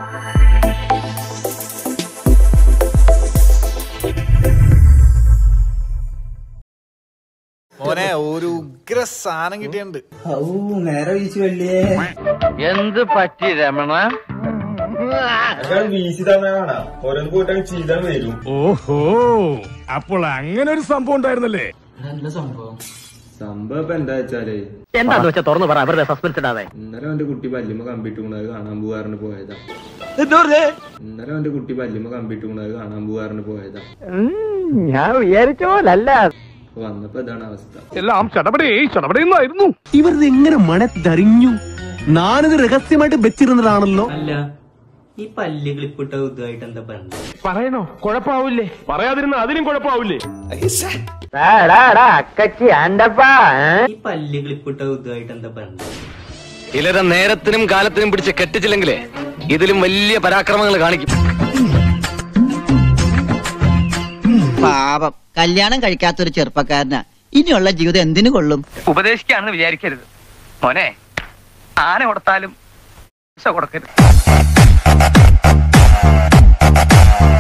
മോനെ ഒരു ഉഗ്ര സാധനം കിട്ടിയിട്ടുണ്ട് ഔ നേരെ വീശി വെള്ളിയേ എന്ത് പറ്റി രമണ വീശി തന്നെ കാണാം ഓരോന്ന് പോയിട്ട് ചെയ്താൽ വരും ഓഹോ അപ്പോൾ അങ്ങനെ ഒരു സംഭവം ഉണ്ടായിരുന്നല്ലേ നല്ല സംഭവം സംഭവം ഇപ്പൊ എന്താ വെച്ചാലേ എന്താന്ന് വെച്ചാ തുറന്നു പറ വെറുതെ സസ്പെൻസ് ഇടാതെ ഇന്നലെ അവന്റെ കുട്ടി പല്ലുമ്മ കമ്പിട്ട് അത് കാണാൻ പോകാറിന് പോയതാ ഇന്നലെ അവന്റെ കുട്ടി പല്ലുമ്മ കമ്പിട്ട് അത് കാണാൻ പോകാറിന് പോയതാ ഞാൻ വിചാരിച്ച പോലല്ല അപ്പൊ വന്നപ്പോ ഇതാണ് അവസ്ഥ എല്ലാം ചടപടേ ചടപടേന്നായിരുന്നു ഇവരിത് എങ്ങനെ മണത്തറിഞ്ഞു ഞാനിത് രഹസ്യമായിട്ട് വെച്ചിരുന്നതാണല്ലോ അല്ല ഈ പല്ല് ക്ലിപ്പിട്ട ഇതുമായിട്ട് എന്താ ബന്ധം പറയണോ കുഴപ്പാവൂലേ പറയാതിരുന്ന അതിനും കുഴപ്പാവൂലേ അക്കച്ചി ആണ്ടപ്പാ ഈ പല്ല് ക്ലിപ്പിട്ട ഇതുമായിട്ട് എന്താ ബന്ധം ചിലരെ നേരത്തിനും കാലത്തിനും പിടിച്ച് കെട്ടിച്ചില്ലെങ്കിലേ ഇതിലും വലിയ പരാക്രമങ്ങൾ കാണിക്കും പാപം കല്യാണം കഴിക്കാത്തൊരു ചെറുപ്പക്കാരനാ ഇനിയുള്ള ജീവിതം എന്തിനു കൊള്ളും ഉപദേശിക്കാണെന്ന് വിചാരിക്കരുത് മോനെ ആന കൊടുത്താലും കൊടുക്കരുത്